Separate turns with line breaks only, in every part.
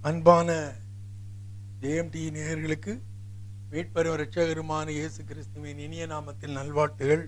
அன்பான ஜேஎம்டி நேயர்களுக்கு மீட்பரும் இரட்சகருமான இயேசு கிறிஸ்துவின் இனிய நாமத்தில் நல்வாழ்த்துகள்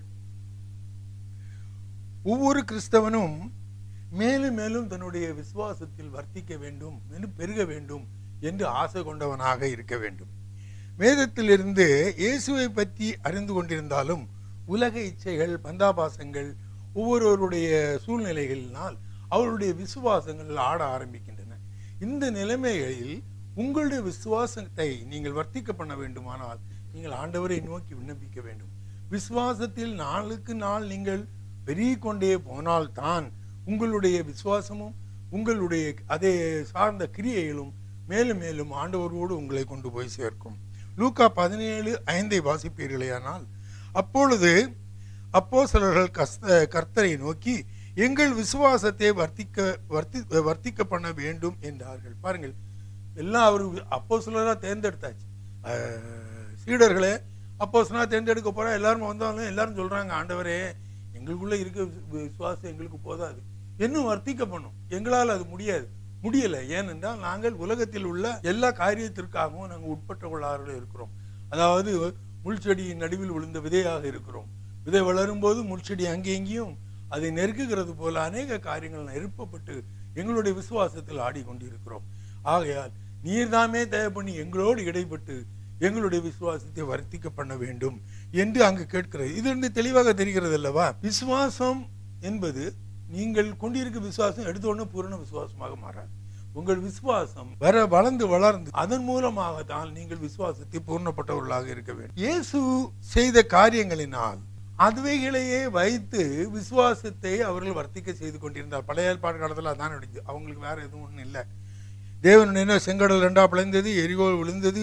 ஒவ்வொரு கிறிஸ்தவனும் மேலும் மேலும் தன்னுடைய விசுவாசத்தில் வர்த்திக்க வேண்டும் என்று பெருக வேண்டும் என்று ஆசை கொண்டவனாக இருக்க வேண்டும் வேதத்திலிருந்து இயேசுவை பற்றி அறிந்து கொண்டிருந்தாலும் உலக இச்சைகள் பந்தாபாசங்கள் ஒவ்வொருவருடைய சூழ்நிலைகளினால் அவருடைய விசுவாசங்கள் ஆட ஆரம்பிக்கின்றன இந்த நிலைமைகளில் உங்களுடைய விசுவாசத்தை நீங்கள் வர்த்திக்க பண்ண வேண்டுமானால் நீங்கள் ஆண்டவரை நோக்கி விண்ணப்பிக்க வேண்டும் விசுவாசத்தில் நாளுக்கு நாள் நீங்கள் பெருகிக் கொண்டே போனால்தான் உங்களுடைய விசுவாசமும் உங்களுடைய அதை சார்ந்த கிரியைகளும் மேலும் மேலும் ஆண்டவரோடு உங்களை கொண்டு போய் சேர்க்கும் லூக்கா பதினேழு ஐந்தை வாசிப்பீர்களேயானால் அப்பொழுது அப்போஸ்தலர்கள் கஸ்த கர்த்தரை நோக்கி எங்கள் விசுவாசத்தை வர்த்திக்க வர்த்தி வர்த்திக்க பண்ண வேண்டும் என்றார்கள் பாருங்கள் எல்லாம் அவர் அப்போ சிலராக தேர்ந்தெடுத்தாச்சு அஹ், சீடர்களே அப்போ தேர்ந்தெடுக்க போறா எல்லாரும் வந்தாலும் எல்லாரும் சொல்றாங்க ஆண்டவரே எங்களுக்குள்ள இருக்க விசு- விசுவாசம் எங்களுக்கு போதாது இன்னும் வர்த்திக்க பண்ணும் எங்களால் அது முடியாது முடியல ஏனென்றால் நாங்கள் உலகத்தில் உள்ள எல்லா காரியத்திற்காகவும் நாங்கள் உட்பட்டவர்களாக இருக்கிறோம் அதாவது முள்செடியின் நடுவில் விழுந்த விதையாக இருக்கிறோம் விதை வளரும் போது முள்செடி அங்கே இங்கேயும் அதை நெருக்குகிறது போல அநேக காரியங்கள் நெருப்பப்பட்டு எங்களுடைய விசுவாசத்தில் ஆடிக்கொண்டிருக்கிறோம் ஆகையால் நீர்தாமே தயவு பண்ணி எங்களோடு இடைப்பட்டு எங்களுடைய விசுவாசத்தை வர்த்திக்க பண்ண வேண்டும் என்று அங்கு கேட்கிறது இது வந்து தெளிவாக தெரிகிறது அல்லவா விசுவாசம் என்பது நீங்கள் கொண்டிருக்கும் விசுவாசம் எடுத்த உடனே பூரண விசுவாசமாக மாறாது உங்கள் விசுவாசம் வர வளர்ந்து வளர்ந்து அதன் மூலமாக தான் நீங்கள் விசுவாசத்தை பூர்ணப்பட்டவர்களாக இருக்க வேண்டும் இயேசு செய்த காரியங்களினால் அதுவைகளையே வைத்து விசுவாசத்தை அவர்கள் வர்த்திக்க செய்து கொண்டிருந்தார் பழைய ஏற்பாடு காலத்தில் அதான் நடந்தது அவங்களுக்கு வேற எதுவும் ஒன்றும் இல்லை தேவன் என்ன செங்கடல் ரெண்டா பிளந்தது எரிகோ விழுந்தது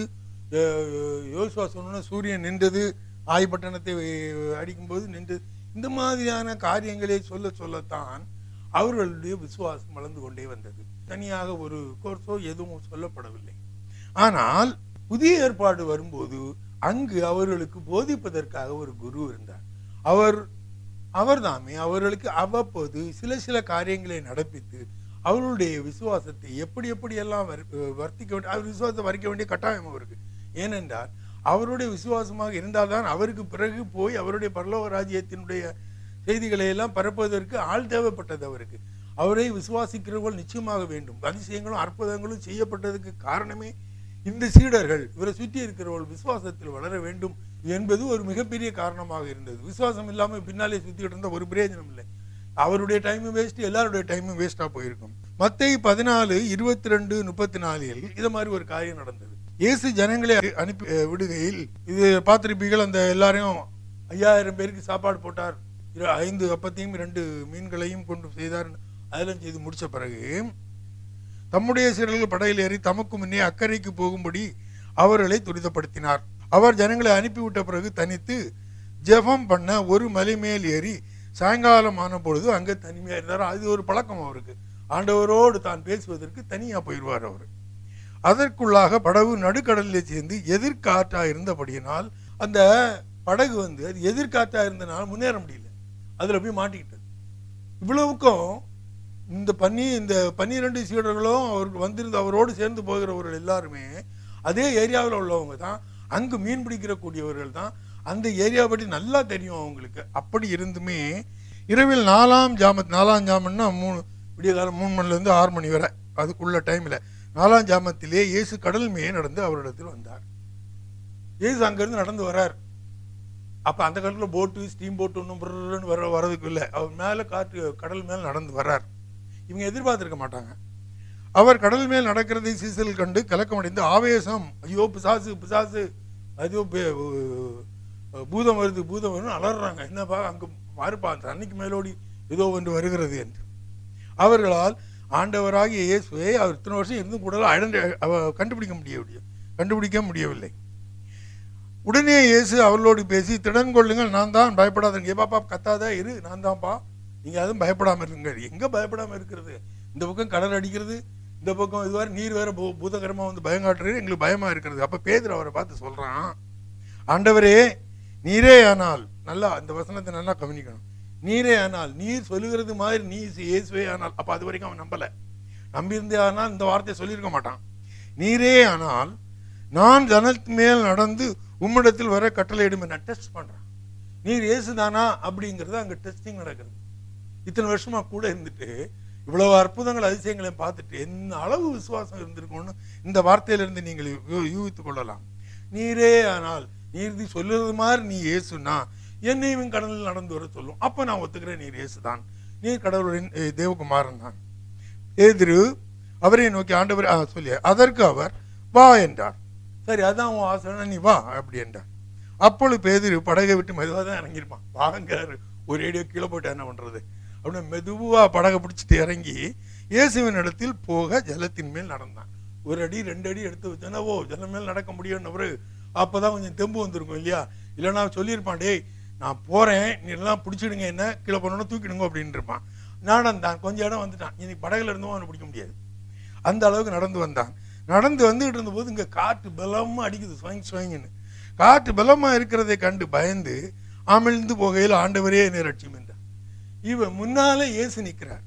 அஹ் யோசுவா சொன்ன சூரியன் நின்றது ஆய்பட்டணத்தை அடிக்கும்போது நின்றது இந்த மாதிரியான காரியங்களை சொல்ல சொல்லத்தான் அவர்களுடைய விசுவாசம் வளர்ந்து கொண்டே வந்தது தனியாக ஒரு கோர்ஸோ எதுவும் சொல்லப்படவில்லை ஆனால் புதிய ஏற்பாடு வரும்போது அங்கு அவர்களுக்கு போதிப்பதற்காக ஒரு குரு இருந்தார் அவர் அவர்தாமே அவர்களுக்கு அவ்வப்போது சில சில காரியங்களை நடப்பித்து அவர்களுடைய விசுவாசத்தை எப்படி எப்படி எல்லாம் வர்- வர்த்திக்க வேண்டிய அவர் விசுவாசத்தை வர்க்க வேண்டிய கட்டாயம் அவருக்கு ஏனென்றால் அவருடைய விசுவாசமாக இருந்தால்தான் அவருக்கு பிறகு போய் அவருடைய பரலோக ராஜ்யத்தினுடைய செய்திகளை எல்லாம் பரப்புவதற்கு ஆள் தேவைப்பட்டது அவருக்கு அவரை விசுவாசிக்கிறவர்கள் நிச்சயமாக வேண்டும் அதிசயங்களும் அற்புதங்களும் செய்யப்பட்டதுக்கு காரணமே இந்த சீடர்கள் இவரை சுற்றி இருக்கிறவர்கள் விசுவாசத்தில் வளர வேண்டும் என்பது ஒரு மிகப்பெரிய காரணமாக இருந்தது விசுவாசம் இல்லாமல் பின்னாலே சுத்திக்கிட்டு இருந்தால் ஒரு பிரயோஜனம் இல்லை அவருடைய டைமும் வேஸ்ட் எல்லாருடைய டைமும் வேஸ்டா போயிருக்கும் மத்தேயு பதினாலு இருபத்தி ரெண்டு முப்பத்தி நாலில் இது மாதிரி ஒரு காரியம் நடந்தது இயேசு ஜனங்களை அனு- அனுப்பி அஹ், விடுகையில் இது பார்த்திருப்பீர்கள் அந்த எல்லாரையும் ஐயாயிரம் பேருக்கு சாப்பாடு போட்டார் இரு- ஐந்து அப்பத்தையும் இரண்டு மீன்களையும் கொண்டு செய்தார் அதெல்லாம் செய்து முடிச்ச பிறகு தம்முடைய சீடர்கள் படையில் ஏறி தமக்கு முன்னே அக்கறைக்கு போகும்படி அவர்களை துரிதப்படுத்தினார் அவர் ஜனங்களை அனுப்பிவிட்ட பிறகு தனித்து ஜெபம் பண்ண ஒரு மலை மேல் ஏறி சாயங்காலம் ஆன பொழுது அங்கே தனிமையா இருந்தார் அது ஒரு பழக்கம் அவருக்கு ஆண்டவரோடு தான் பேசுவதற்கு தனியா போயிடுவார் அவர் அதற்குள்ளாக படகு நடுக்கடலில் சேர்ந்து எதிர்காற்றா இருந்தபடியினால் அந்த படகு வந்து அது எதிர்காற்றா இருந்தனால முன்னேற முடியல அதுல போய் மாட்டிக்கிட்டது இவ்வளவுக்கும் இந்த பன்னி இந்த பன்னிரெண்டு சீடர்களும் அவருக்கு வந்திருந்த அவரோடு சேர்ந்து போகிறவர்கள் எல்லாருமே அதே ஏரியாவில் உள்ளவங்க தான் அங்கு மீன் பிடிக்கிற கூடியவர்கள் தான் அந்த ஏரியா பற்றி நல்லா தெரியும் அவங்களுக்கு அப்படி இருந்துமே இரவில் நாலாம் ஜாமத் நாலாம் ஜாமன்னா மூணு விடிய காலம் மூணு மணிலேருந்து ஆறு மணி வரை அதுக்குள்ள டைமில் நாலாம் ஜாமத்திலே இயேசு கடல் மேயே நடந்து அவரிடத்தில் வந்தார் இயேசு அங்கேருந்து நடந்து வரார் அப்ப அந்த காலத்துல போட்டு ஸ்டீம் போட்டு ஒன்றும் புர்ன்னு வர வரதுக்கு இல்லை அவர் மேல காற்று கடல் மேல் நடந்து வர்றார் இவங்க எதிர்பார்த்திருக்க மாட்டாங்க அவர் கடல் மேல் நடக்கிறதை சீசல் கண்டு கலக்கமடைந்து ஆவேசம் ஐயோ பிசாசு பிசாசு ஐயோ பே- உ- பூதம் வருது பூதம் வருது அலறாங்க என்னப்பா அங்க பாருப்பா அந்த அன்னைக்கு மேலோடி ஏதோ ஒன்று வருகிறது என்று அவர்களால் ஆண்டவராகிய இயேசுவை அவர் இத்தனை வருஷம் இருந்தும் கூட ஐடென்டி கண்டுபிடிக்க முடியவில்லை கண்டுபிடிக்க முடியவில்லை உடனே இயேசு அவர்களோடு பேசி திடன் கொள்ளுங்கள் நான் தான் பயப்படாதீங்க பாப்பா கத்தாதா இரு நான் தான்ப்பா நீங்க அதுவும் பயப்படாம இருங்க எங்க பயப்படாம இருக்கிறது இந்த பக்கம் கடல் அடிக்கிறது இந்த பக்கம் இது வேற நீர் வேற பூ- பூதகரமா வந்து பயம் காட்டுறது எங்களுக்கு பயமா இருக்கிறது அப்ப பேதுரு அவரை பார்த்து சொல்றான் ஆண்டவரே நீரே ஆனால் நல்லா அந்த வசனத்தை நல்லா கவனிக்கணும் நீரே ஆனால் நீர் சொல்லுகிறது மாதிரி நீ இயேசுவே ஆனால் அப்ப அது வரைக்கும் அவன் நம்பல நம்பியிருந்தே ஆனால் இந்த வார்த்தையை சொல்லியிருக்க மாட்டான் நீரே ஆனால் நான் ஜனத்து மேல் நடந்து உம்மிடத்தில் வர கட்டளையிடும் நான் டெஸ்ட் பண்றேன் நீர் இயேசுதானா அப்படிங்கிறது அங்க டெஸ்டிங் நடக்கிறது இத்தனை வருஷமா கூட இருந்துட்டு இவ்வளவு அற்புதங்கள் அதிசயங்களையும் பார்த்துட்டு என்ன அளவு விசுவாசம் இருந்திருக்கும்னு இந்த வார்த்தையிலிருந்து நீங்கள் யூ- யூகித்துக் கொள்ளலாம் நீரே ஆனால் நீர் இது சொல்லுறது மாதிரி நீ இயேசுனா என்னையும் கடலில் நடந்து வர சொல்லும் அப்ப நான் ஒத்துக்கிறேன் நீர் இயேசுதான் நீர் கடவுளின் அஹ், தேவகுமாரன் தான் பேதுரு அவரை நோக்கி ஆண்டவர் ஆ, சொல்லி அதற்கு அவர் வா என்றார் சரி அதான் உன் ஆசைனா நீ வா அப்படி என்றார் அப்பொழுது பேதுரு படகை விட்டு மெதுவாக தான் இறங்கியிருப்பான் வாங்காரு ஒரு ஏடியோ கீழே போட்டு என்ன பண்றது அப்படின்னு மெதுவா படகை பிடிச்சிட்டு இறங்கி இயேசுவின் இடத்தில் போக ஜலத்தின் மேல் நடந்தான் ஒரு அடி ரெண்டு அடி எடுத்து வச்சானா ஓ ஜலம் மேல் நடக்க முடியும்னு அப்பதான் கொஞ்சம் தெம்பு வந்திருக்கும் இல்லையா இல்லைன்னா சொல்லியிருப்பான் டேய் நான் போறேன் நீ எல்லாம் பிடிச்சிடுங்க என்ன கீழே போனோன்னு தூக்கிடுங்க அப்படின்னு இருப்பான் நடந்தான் கொஞ்சம் இடம் வந்துட்டான் இனி படகுல இருந்தும் அவனை பிடிக்க முடியாது அந்த அளவுக்கு நடந்து வந்தான் நடந்து வந்துகிட்டு இருந்தபோது இங்க காற்று பலமா அடிக்குது ஸ்வங் ஸ்வங்குன்னு காற்று பலமா இருக்கிறதை கண்டு பயந்து அமிழ்ந்து போகையில் ஆண்டவரே என்னை ரட்சியும் என்றார் இவன் முன்னாலே இயேசு நிற்கிறார்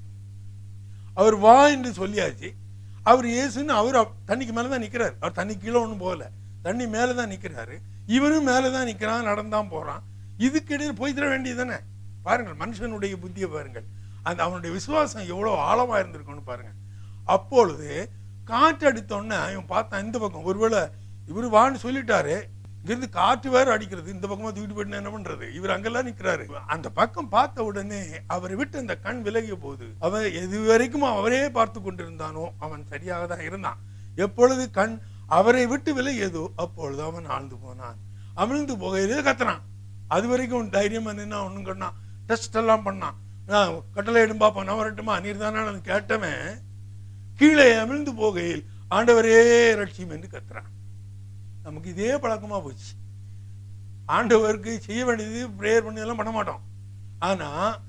அவர் வா என்று சொல்லியாச்சு அவர் இயேசுன்னு அவர் அப்- தண்ணிக்கு மேல தான் நிக்கிறார் அவர் தண்ணி கீழே ஒன்றும் போகல தண்ணி மேல தான் நிக்கிறாரு இவனும் மேல தான் நிக்கிறான் நடந்தான் போறான் இதுக்கிடையில் போய் தர வேண்டியது தானே பாருங்கள் மனுஷனுடைய புத்தியை பாருங்கள் அந்த அவனுடைய விசுவாசம் எவ்வளவு ஆழமா இருந்திருக்கும்னு பாருங்க அப்பொழுது காற்று அடித்தோடனே இவன் பார்த்தான் இந்த பக்கம் ஒருவேளை இவரு வான்னு சொல்லிட்டாரு இங்கிருந்து காற்று வேற அடிக்கிறது இந்த பக்கமா தூக்கிட்டு போயிட்டு என்ன பண்றது இவர் அங்கெல்லாம் நிக்கிறாரு அந்த பக்கம் பார்த்த உடனே அவரை விட்டு அந்த கண் விலகிய போது அவன் எது வரைக்கும் அவரே பார்த்து கொண்டிருந்தானோ அவன் சரியாக தான் இருந்தான் எப்பொழுது கண் அவரை விட்டு விலகியதோ அப்பொழுது அவன் ஆழ்ந்து போனான் அமிழ்ந்து போகையிலே கத்துறான் அது வரைக்கும் தைரியமா நின்னா ஒண்ணும் கண்ணான் டெஸ்ட் எல்லாம் பண்ணான் நான் கட்டளை இடும் பாப்பா நான் வரட்டுமா நீர் தானே கேட்டவன் கீழே அமிழ்ந்து போகையில் ஆண்டவரே ரட்சியம் என்று கத்துறான் நமக்கு இதே பழக்கமா போச்சு ஆண்டவருக்கு செய்ய வேண்டியது ப்ரேயர் பண்ணி எல்லாம் பண்ண மாட்டோம் ஆனா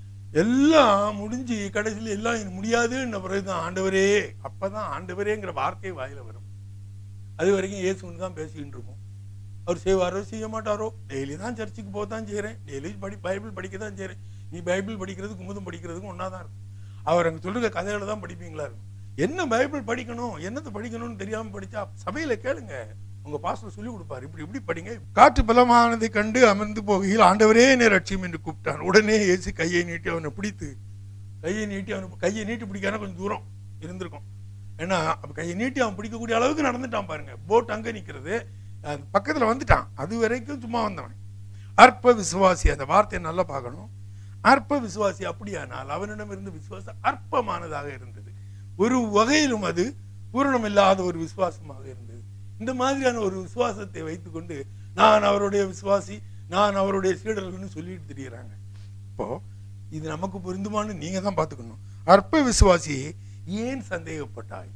எல்லாம் முடிஞ்சு கடைசியில் எல்லாம் இது முடியாதுன்ன பிறகுதான் ஆண்டவரே அப்பதான் ஆண்டவரேங்கிற வார்த்தை வாயில வரும் அது வரைக்கும் இயேசுன்னு தான் பேசிக்கிட்டு இருப்போம் அவர் செய்வாரோ செய்ய மாட்டாரோ டெய்லி தான் சர்ச்சுக்கு போக தான் செய்கிறேன் டெய்லி படி பைபிள் படிக்க தான் செய்கிறேன் நீ பைபிள் படிக்கிறது குமுதம் படிக்கிறதுக்கும் ஒன்றா தான் இருக்கும் அவர் அங்கே சொல்லுற கதைகளை தான் படிப்பீங்களா இருக்கும் என்ன பைபிள் படிக்கணும் என்னத்தை படிக்கணும்னு தெரியாமல் படிச்சா சபையில் கேளுங்க உங்க பாஸ்டர் சொல்லி கொடுப்பாரு இப்படி இப்படி படிங்க காற்று பலமானதை கண்டு அமர்ந்து போகையில் ஆண்டவரே என்னை ரட்சியம் என்று கூப்பிட்டான் உடனே இயேசு கையை நீட்டி அவனை பிடித்து கையை நீட்டி அவனை கையை நீட்டி பிடிக்கான கொஞ்சம் தூரம் இருந்திருக்கும் ஏன்னா அப்ப கையை நீட்டி அவன் பிடிக்கக்கூடிய அளவுக்கு நடந்துட்டான் பாருங்க போட் அங்க நிக்கிறது அது பக்கத்துல வந்துட்டான் அது வரைக்கும் சும்மா வந்தவன் அற்ப விசுவாசி அந்த வார்த்தையை நல்லா பார்க்கணும் அற்ப விசுவாசி அப்படியானால் அவனிடம் இருந்து விசுவாசம் அற்பமானதாக இருந்தது ஒரு வகையிலும் அது பூரணம் இல்லாத ஒரு விசுவாசமாக இருந்தது இந்த மாதிரியான ஒரு விசுவாசத்தை வைத்துக்கொண்டு நான் அவருடைய விசுவாசி நான் அவருடைய சீடர்கள்னு சொல்லிட்டு திரியிறாங்க இப்போ இது நமக்கு பொருந்துமான்னு நீங்க தான் பார்த்துக்கணும் அற்ப விசுவாசி ஏன் சந்தேகப்பட்டாய்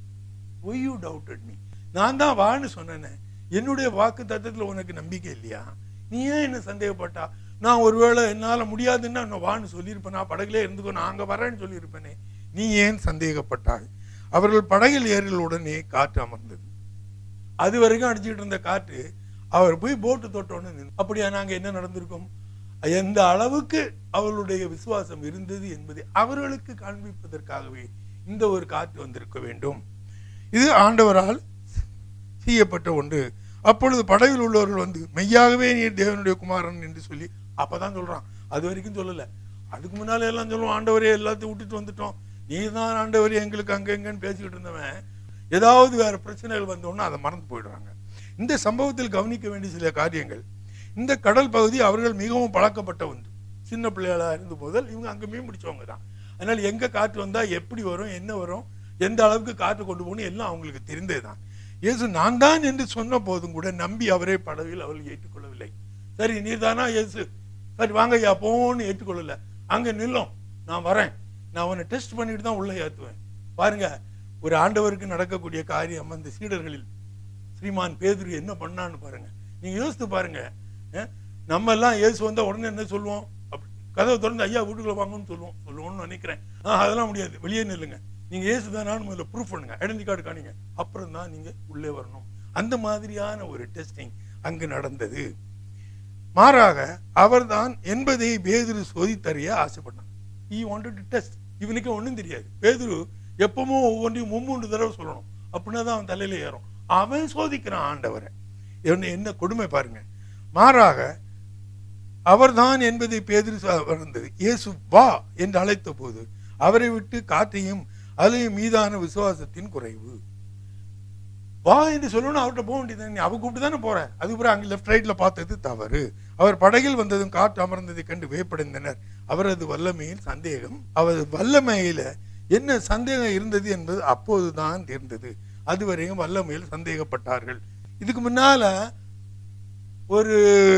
ஒய் யூ டவுட்டட் மீ நான் தான் வான்னு சொன்னேனே என்னுடைய வாக்கு தத்தத்தில் உனக்கு நம்பிக்கை இல்லையா நீ ஏன் என்ன சந்தேகப்பட்டா நான் ஒருவேளை என்னால முடியாதுன்னா நான் வான்னு சொல்லியிருப்பேனா படகுலே இருந்துக்கோ நான் அங்க வரேன்னு சொல்லியிருப்பேனே நீ ஏன் சந்தேகப்பட்டாய் அவர்கள் படகில் ஏறிய உடனே காற்று அமர்ந்தது அது வரைக்கும் அடிச்சுட்டு இருந்த காற்று அவர் போய் போட்டு தொட்டோன்னு நின்னு அப்படியா நாங்க என்ன நடந்திருக்கோம் எந்த அளவுக்கு அவர்களுடைய விசுவாசம் இருந்தது என்பதை அவர்களுக்கு காண்பிப்பதற்காகவே இந்த ஒரு காற்று வந்திருக்க வேண்டும் இது ஆண்டவரால் செய்யப்பட்ட ஒன்று அப்பொழுது படவில் உள்ளவர்கள் வந்து மெய்யாகவே நீர் தேவனுடைய குமாரன் என்று சொல்லி அப்பதான் சொல்றான் அது வரைக்கும் சொல்லல அதுக்கு முன்னாலே எல்லாம் சொல்லுவோம் ஆண்டவரே எல்லாத்தையும் விட்டுட்டு வந்துட்டோம் நீ தான் ஆண்டவரே எங்களுக்கு அங்க எங்கன்னு பேசிக்கிட்டு இருந்தவன் ஏதாவது வேற பிரச்சனைகள் வந்தோன்னா அதை மறந்து போயிடுறாங்க இந்த சம்பவத்தில் கவனிக்க வேண்டிய சில காரியங்கள் இந்த கடல் பகுதி அவர்கள் மிகவும் பழக்கப்பட்ட ஒன்று சின்ன பிள்ளைகளா இருந்த முதல் இவங்க அங்க மீன் பிடிச்சவங்க தான் அதனால எங்க காற்று வந்தா எப்படி வரும் என்ன வரும் எந்த அளவுக்கு காற்று கொண்டு போகணும் எல்லாம் அவங்களுக்கு தெரிந்ததுதான் இயேசு நான் தான் என்று சொன்ன போதும் கூட நம்பி அவரே படவில் அவர்கள் ஏற்றுக்கொள்ளவில்லை சரி நீர்தானா இயேசு சரி வாங்க ஐயா போன்னு ஏற்றுக்கொள்ளல அங்க நில்லும் நான் வரேன் நான் உன்னை டெஸ்ட் பண்ணிட்டு தான் உள்ள ஏத்துவேன் பாருங்க ஒரு ஆண்டவருக்கு நடக்கக்கூடிய காரியம் அந்த சீடர்களில் ஸ்ரீமான் பேதுரு என்ன பண்ணான்னு பாருங்க நீங்க யோசித்து பாருங்க அஹ், நம்ம எல்லாம் இயேசு வந்தா உடனே என்ன சொல்லுவோம் அப்படி கதவை திறந்து ஐயா வீட்டுக்குள்ள வாங்கன்னு சொல்லுவோம் சொல்லுவோம்னு நினைக்கிறேன் ஆ அதெல்லாம் முடியாது வெளியே நில்லுங்க நீங்க இயேசு தானான்னு முதல்ல ப்ரூஃப் பண்ணுங்க ஐடென்டி கார்டு காணிங்க அப்புறம் தான் நீங்க உள்ளே வரணும் அந்த மாதிரியான ஒரு டெஸ்டிங் அங்கு நடந்தது மாறாக அவர்தான் என்பதை பேதுரு சோதித்தறிய ஆசைப்பட்டான் ஈ வாண்டட் டு டெஸ்ட் இவனுக்கு ஒண்ணும் தெரியாது பேதுரு எப்பவும் ஒவ்வொன்றையும் மும்மூன்று தடவை சொல்லணும் அப்படின்னா தான் அவன் தலையில ஏறும் அவன் சோதிக்கிறான் ஆண்டவரை என்ன என்ன கொடுமை பாருங்க மாறாக அவர்தான் என்பதை பேதிரு வந்தது இயேசு வா என்று அழைத்த போது அவரை விட்டு காற்றையும் அதையும் மீதான விசுவாசத்தின் குறைவு வா என்று சொல்லணும் அவர்கிட்ட போக வேண்டியது நீ அவ கூப்பிட்டு தானே போற அதுக்கப்புறம் அங்கே லெஃப்ட் ரைட்ல பார்த்தது தவறு அவர் படகில் வந்ததும் காற்று அமர்ந்ததை கண்டு வியப்படைந்தனர் அவரது வல்லமையில் சந்தேகம் அவரது வல்லமையில என்ன சந்தேகம் இருந்தது என்பது அப்போதுதான் தெரிந்தது அதுவரையும் வல்லமையில் சந்தேகப்பட்டார்கள் இதுக்கு முன்னால ஒரு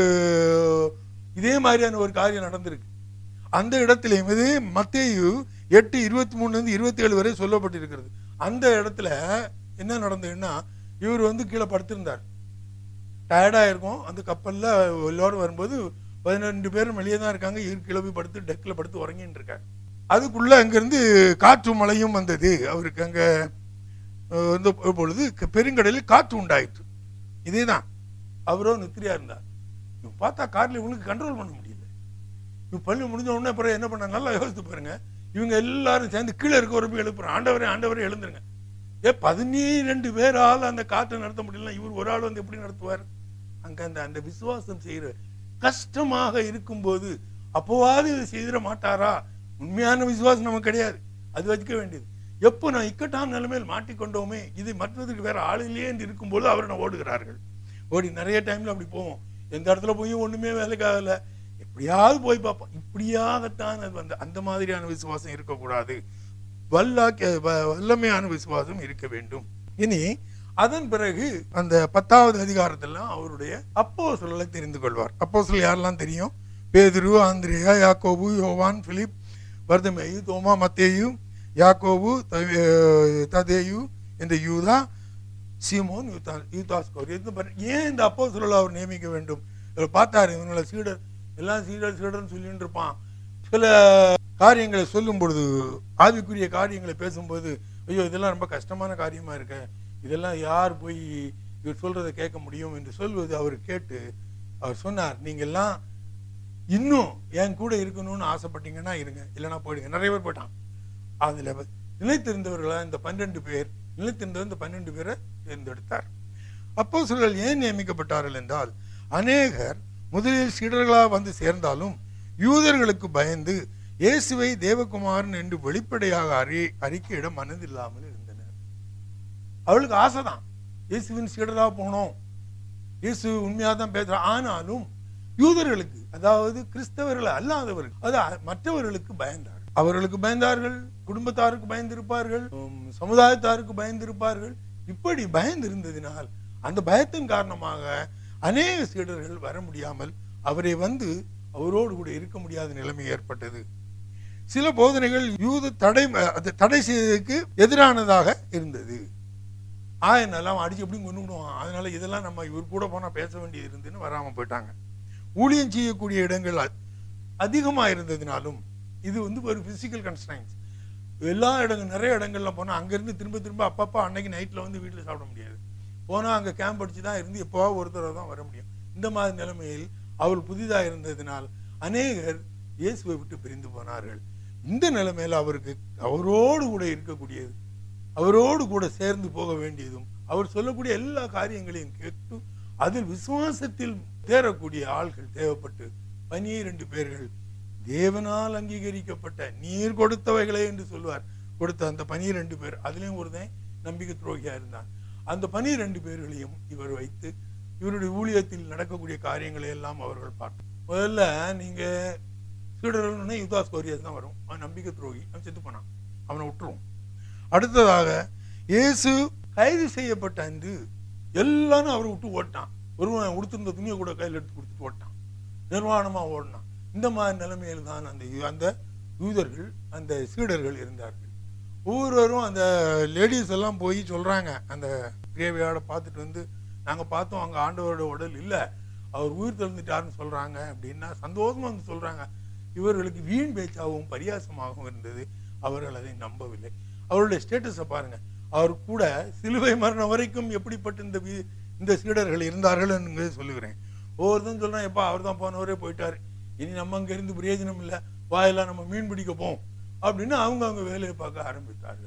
இதே மாதிரியான ஒரு காரியம் நடந்திருக்கு அந்த இடத்திலையும் இது மத்தேயு எட்டு இருபத்தி மூணுல இருந்து இருபத்தி ஏழு வரை சொல்லப்பட்டிருக்கிறது அந்த இடத்துல என்ன நடந்ததுன்னா இவர் வந்து கீழே படுத்திருந்தார் டயர்டா இருக்கும் அந்த கப்பல்ல எல்லோரும் வரும்போது பதினெண்டு பேரும் வெளியே தான் இருக்காங்க இவர் கிளம்பி படுத்து டெக்கில் படுத்து உறங்கின்னு இருக்கார் அதுக்குள்ள அங்கிருந்து காற்று மழையும் வந்தது அவருக்கு அங்க அஹ், வந்த பொழுது க- பெருங்கடலில் காற்று உண்டாயிற்று இதேதான் அவரோ நித்திரியா இருந்தார் இவன் பார்த்தா கார்ல இவனுக்கு கண்ட்ரோல் பண்ண முடியல இவன் பள்ளி முடிஞ்ச உடனே அப்புறம் என்ன பண்ண நல்லா யோசித்து பாருங்க இவங்க எல்லாரும் சேர்ந்து கீழே இருக்க ஒரு எழுப்புறான் ஆண்டவரே ஆண்டவரே எழுந்துருங்க ஏ பதினீரெண்டு பேரால் அந்த காற்றை நடத்த முடியல இவர் ஒரு ஆள் வந்து எப்படி நடத்துவார் அங்க அந்த அந்த விசுவாசம் செய்யற கஷ்டமாக இருக்கும்போது அப்போவாது இதை செய்திட மாட்டாரா உண்மையான விசுவாசம் நமக்கு கிடையாது அது வச்சுக்க வேண்டியது எப்போ நான் இக்கட்டான நிலைமையில் மாட்டிக்கொண்டோமே இது மற்றதுக்கு வேற ஆள் இல்லையே என்று இருக்கும்போது அவரை ஓடுகிறார்கள் ஓடி நிறைய டைம்ல அப்படி போவோம் எந்த இடத்துல போய் ஒண்ணுமே வேலைக்கு ஆகல எப்படியாவது போய் பார்ப்போம் இப்படியாகத்தான் அது வந்து அந்த மாதிரியான விசுவாசம் இருக்கக்கூடாது வல்லாக்க வ- வல்லமையான விசுவாசம் இருக்க வேண்டும் இனி அதன் பிறகு அந்த பத்தாவது அதிகாரத்தெல்லாம் அவருடைய அப்போ சொல்லலை தெரிந்து கொள்வார் அப்போ யாரெல்லாம் தெரியும் பேதுரு ஆந்திரேயா யாக்கோபு யோவான் பிலிப் வர்தமேயு தோமா மத்தேயு யாக்கோபு த- ததேயு என்ற யூதா சீமோன் யூதா யூதாஸ்கோர் இது பாரு- ஏன் இந்த அப்போ அவர் நியமிக்க வேண்டும் இவர் பார்த்தாரு இவங்களை சீடர் எல்லாம் சீடர் சீடர்னு சொல்லிட்டு இருப்பான் சில காரியங்களை சொல்லும் பொழுது ஆவிக்குரிய காரியங்களை பேசும்போது ஐயோ இதெல்லாம் ரொம்ப கஷ்டமான காரியமா இருக்க இதெல்லாம் யார் போய் இவர் சொல்றதை கேட்க முடியும் என்று சொல்வது அவர் கேட்டு அவர் சொன்னார் நீங்க எல்லாம் இன்னும் என் கூட இருக்கணும்னு ஆசைப்பட்டீங்கன்னா இருங்க இல்லைன்னா போயிடுங்க நிறைய பேர் போயிட்டான் அதுல நிலைத்திருந்தவர்களா இந்த பன்னெண்டு பேர் நிலைத்திருந்த இந்த பன்னெண்டு பேரை தேர்ந்தெடுத்தார் அப்போ ஏன் நியமிக்கப்பட்டார்கள் என்றால் அநேகர் முதலில் சீடர்களாக வந்து சேர்ந்தாலும் யூதர்களுக்கு பயந்து இயேசுவை தேவகுமாரன் என்று வெளிப்படையாக அறி அறிக்கையிட மனதில்லாமல் இருந்தனர் அவளுக்கு ஆசைதான் இயேசுவின் சீடராக போனோம் இயேசு உண்மையாக தான் பேசுறான் ஆனாலும் யூதர்களுக்கு அதாவது கிறிஸ்தவர்கள் அல்லாதவர்கள் அது அ- மற்றவர்களுக்கு பயந்தார்கள் அவர்களுக்கு பயந்தார்கள் குடும்பத்தாருக்கு பயந்திருப்பார்கள் உம், சமுதாயத்தாருக்கு பயந்திருப்பார்கள் இப்படி பயந்திருந்ததினால் அந்த பயத்தின் காரணமாக அநேக சீடர்கள் வர முடியாமல் அவரை வந்து அவரோடு கூட இருக்க முடியாத நிலைமை ஏற்பட்டது சில போதனைகள் யூத தடை அது தடை செய்ததுக்கு எதிரானதாக இருந்தது ஆயனெல்லாம் அடிச்சு எப்படி கொண்டு விடுவான் அதனால இதெல்லாம் நம்ம இவர் கூட போனா பேச வேண்டியது இருந்துன்னு வராம போயிட்டாங்க ஊழியம் செய்யக்கூடிய இடங்கள் அ- அதிகமா இருந்ததினாலும் இது வந்து ஒரு பிசிக்கல் கன்ஸ்டைன்ஸ் எல்லா இடங்கள் நிறைய இடங்கள்ல போனா அங்கிருந்து திரும்ப திரும்ப அப்பப்போ அன்னைக்கு நைட்ல வந்து வீட்டுல சாப்பிட முடியாது போனா அங்க கேம்ப் அடிச்சு தான் இருந்து எப்போவா ஒரு தடவை தான் வர முடியும் இந்த மாதிரி நிலைமையில் அவள் புதிதா இருந்ததினால் அநேகர் இயேசுவை விட்டு பிரிந்து போனார்கள் இந்த நிலைமையில அவருக்கு அவரோடு கூட இருக்கக்கூடியது அவரோடு கூட சேர்ந்து போக வேண்டியதும் அவர் சொல்லக்கூடிய எல்லா காரியங்களையும் கேட்டு அதில் விசுவாசத்தில் தேரக்கூடிய ஆள்கள் தேவைப்பட்டு பனிரெண்டு பேர்கள் தேவனால் அங்கீகரிக்கப்பட்ட நீர் கொடுத்தவைகளே என்று சொல்வார் கொடுத்த அந்த பனிரெண்டு பேர் அதுலயும் ஒருத்தன் நம்பிக்கை துரோகியா இருந்தான் அந்த பனிரெண்டு பேர்களையும் இவர் வைத்து இவருடைய ஊழியத்தில் நடக்கக்கூடிய காரியங்களை எல்லாம் அவர்கள் பார்த்தார் முதல்ல நீங்க சீடர்கள்னா யுதாஸ் கோரியஸ் தான் வரும் அவன் நம்பிக்கை துரோகி அவன் செத்து போனான் அவனை விட்டுருவோம் அடுத்ததாக இயேசு கைது செய்யப்பட்ட அன்று எல்லாரும் அவரை விட்டு ஓட்டான் ஒருவன் உடுத்திருந்த துணியை கூட கையில் எடுத்து கொடுத்துட்டு ஓட்டான் நிர்வாணமா ஓடினான் இந்த மாதிரி நிலைமையில் தான் அந்த யூ- அந்த யூதர்கள் அந்த சீடர்கள் இருந்தார்கள் ஒவ்வொருவரும் அந்த லேடிஸ் எல்லாம் போய் சொல்றாங்க அந்த கிரேவியாட பார்த்துட்டு வந்து நாங்க பார்த்தோம் அங்க ஆண்டவரோட உடல் இல்ல அவர் உயிர் தெழுந்துட்டாருன்னு சொல்றாங்க அப்படின்னா சந்தோஷமா வந்து சொல்றாங்க இவர்களுக்கு வீண் பேச்சாகவும் பரியாசமாகவும் இருந்தது அவர்கள் அதை நம்பவில்லை அவருடைய ஸ்டேட்டஸை பாருங்க அவர் கூட சிலுவை மரணம் வரைக்கும் எப்படிப்பட்ட இந்த வீ- இந்த சீடர்கள் இருந்தார்கள் என்று சொல்லுகிறேன் ஒவ்வொருத்தரும் சொல்றான் எப்பா அவர் தான் போனவரே போயிட்டாரு இனி நம்ம அங்க இருந்து பிரயோஜனம் இல்லை வாயெல்லாம் நம்ம மீன் பிடிக்க போம் அப்படின்னு அவங்க அவங்க வேலையை பார்க்க ஆரம்பித்தார்கள்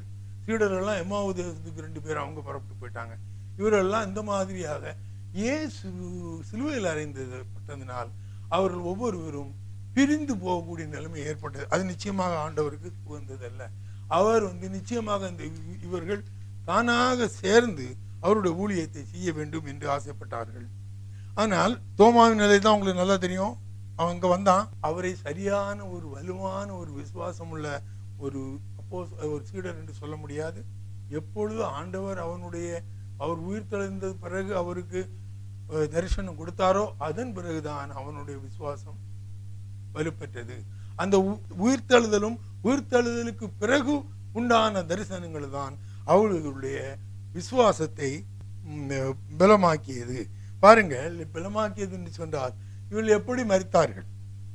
சீடர்கள்லாம் எம்மாவு தேசத்துக்கு ரெண்டு பேர் அவங்க புறப்பட்டு போயிட்டாங்க இவரெல்லாம் இந்த மாதிரியாக இயேசு சிலுவையில் அறைந்தப்பட்டதினால் அவர்கள் ஒவ்வொருவரும் பிரிந்து போகக்கூடிய நிலைமை ஏற்பட்டது அது நிச்சயமாக ஆண்டவருக்கு உகந்ததல்ல அவர் வந்து நிச்சயமாக இந்த இவ- இவர்கள் தானாக சேர்ந்து அவருடைய ஊழியத்தை செய்ய வேண்டும் என்று ஆசைப்பட்டார்கள் ஆனால் தோமாவின் நிலை தான் உங்களுக்கு நல்லா தெரியும் அவன் இங்க வந்தான் அவரை சரியான ஒரு வலுவான ஒரு விசுவாசம் உள்ள ஒரு அப்போ ஒரு சீடர் என்று சொல்ல முடியாது எப்பொழுது ஆண்டவர் அவனுடைய அவர் உயிர் தெழுந்த பிறகு அவருக்கு அஹ், தரிசனம் கொடுத்தாரோ அதன் பிறகுதான் அவனுடைய விசுவாசம் வலுப்பெற்றது அந்த உ- உயிர்த்தெழுதலும் உயிர்த்தெழுதலுக்கு பிறகு உண்டான தரிசனங்கள் தான் அவர்களுடைய விசுவாசத்தை ம், பலமாக்கியது பாருங்கள் பலமாக்கியது என்று சொன்னால் இவர்கள் எப்படி மறித்தார்கள்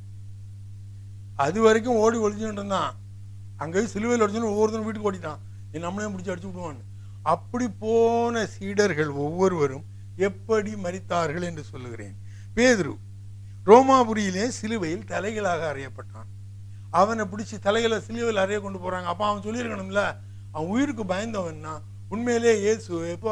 அது வரைக்கும் ஓடி ஒளிஞ்சுட்டு இருந்தான் அங்கே சிலுவையில் ஒளிச்சுன்னு ஒவ்வொருத்தரும் வீட்டுக்கு ஓடிட்டான் நீ நம்மளையும் பிடிச்சி அடிச்சு விடுவான்னு அப்படி போன சீடர்கள் ஒவ்வொருவரும் எப்படி மறித்தார்கள் என்று சொல்லுகிறேன் பேதுரு ரோமாபுரியிலே சிலுவையில் தலைகளாக அறையப்பட்டான் அவனை பிடிச்சி தலைகளை சிலுவையில் அறைய கொண்டு போறாங்க அப்ப அவன் சொல்லியிருக்கணும்ல அவன் உயிருக்கு பயந்தவன்னா உண்மையிலே இயேசு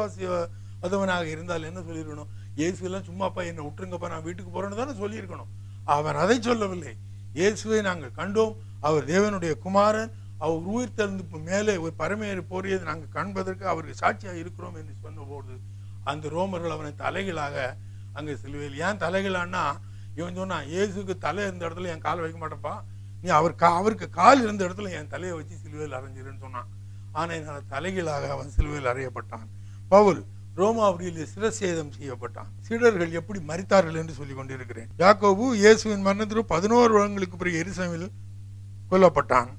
எப்போதவனாக இருந்தால் என்ன சொல்லியிருக்கணும் இயேசு எல்லாம் சும்மாப்பா என்னை விட்டுருங்கப்பா நான் வீட்டுக்கு போறேன்னு தானே சொல்லியிருக்கணும் அவன் அதை சொல்லவில்லை இயேசுவை நாங்கள் கண்டோம் அவர் தேவனுடைய குமாரன் அவர் உயிர் தெழுந்து மேலே ஒரு பரமேறி போறியது நாங்கள் காண்பதற்கு அவருக்கு சாட்சியாக இருக்கிறோம் என்று சொன்னபோது அந்த ரோமர்கள் அவனை தலைகளாக அங்கே சிலுவையில் ஏன் தலைகளான்னா இவன் சொன்னான் இயேசுக்கு தலை இருந்த இடத்துல என் கால் வைக்க மாட்டேப்பா நீ அவர் கா அவருக்கு கால் இருந்த இடத்துல என் தலையை வச்சு சிலுவையில் அரைஞ்சிருன்னு சொன்னான் ஆனால் என்னால் தலைகளாக அவன் சிலுவையில் அறையப்பட்டான் பவுல் ரோமாபுரியில் சிரசேதம் செய்யப்பட்டான் சீடர்கள் எப்படி மரித்தார்கள் என்று சொல்லிக் கொண்டிருக்கிறேன் யாக்கோபு இயேசுவின் மரணத்திற்கு பதினோரு வருடங்களுக்கு பிறகு எருசலேமில் கொல்லப்பட்டான்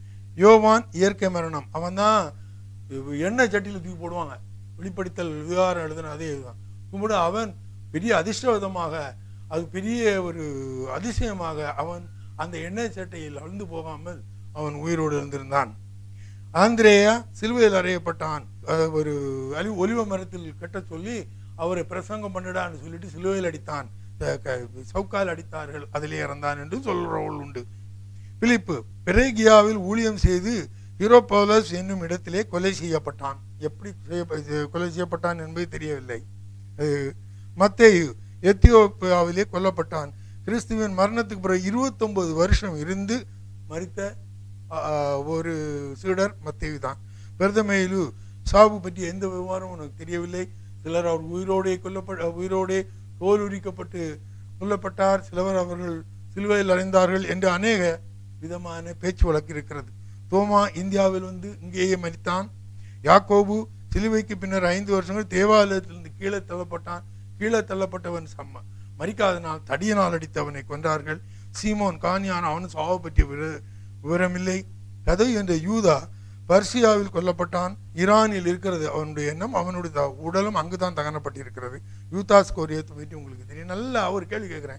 யோவான் இயற்கை மரணம் அவன் தான் எண்ணெய் சட்டியில் தூக்கி போடுவாங்க வெளிப்படுத்தல் விவகாரம் எழுதின அதே இதுதான் கும்பிடு அவன் பெரிய அதிர்ஷ்டவதமாக அது பெரிய ஒரு அதிசயமாக அவன் அந்த எண்ணெய் சட்டையில் அழுந்து போகாமல் அவன் உயிரோடு இருந்திருந்தான் ஆந்திரேயா சிலுவையில் அறையப்பட்டான் அஹ் ஒரு அலி ஒலிவ மரத்தில் கட்ட சொல்லி அவரை பிரசங்கம் பண்ணிடான்னு சொல்லிட்டு சிலுவையில் அடித்தான் த- க- சவுக்கால் அடித்தார்கள் அதிலே இறந்தான் என்று சொல்றவள் உண்டு பிலிப்பு பெரேகியாவில் ஊழியம் செய்து ஹீரோபோலஸ் என்னும் இடத்திலே கொலை செய்யப்பட்டான் எப்படி செய்ய- இது கொலை செய்யப்பட்டான் என்பது தெரியவில்லை அது மத்தேயு எத்தியோப்பியாவிலே கொல்லப்பட்டான் கிறிஸ்துவின் மரணத்துக்கு பிறகு 29 வருஷம் இருந்து மரித்த ஆ, ஒரு சீடர் மத்தேயு தான் பெருதமேலு சாவு பற்றி எந்த விவகாரமும் உனக்கு தெரியவில்லை சிலர் அவர் உயிரோடே கொல்லப்பட்ட உயிரோடே தோல் உரிக்கப்பட்டு கொல்லப்பட்டார் சிலவர் அவர்கள் சிலுவையில் அடைந்தார்கள் என்று அநேக விதமான பேச்சு வழக்கு இருக்கிறது தோமா இந்தியாவில் வந்து இங்கேயே மரித்தான் யாக்கோபு சிலுவைக்கு பின்னர் ஐந்து வருஷங்கள் தேவாலயத்திலிருந்து கீழே தள்ளப்பட்டான் கீழே தள்ளப்பட்டவன் சம்ம மறிக்காதனால் தடியனால் அடித்து அவனை கொன்றார்கள் சீமோன் கானியான் அவன் சாவு பற்றிய விர- விவரமில்லை கதை என்ற யூதா பர்சியாவில் கொல்லப்பட்டான் ஈரானில் இருக்கிறது அவனுடைய எண்ணம் அவனுடைய த- உடலும் அங்குதான் தகனப்பட்டிருக்கிறது யூதாஸ் கோரியத்தை பற்றி உங்களுக்கு தெரியும் நல்லா ஒரு கேள்வி கேட்கிறேன்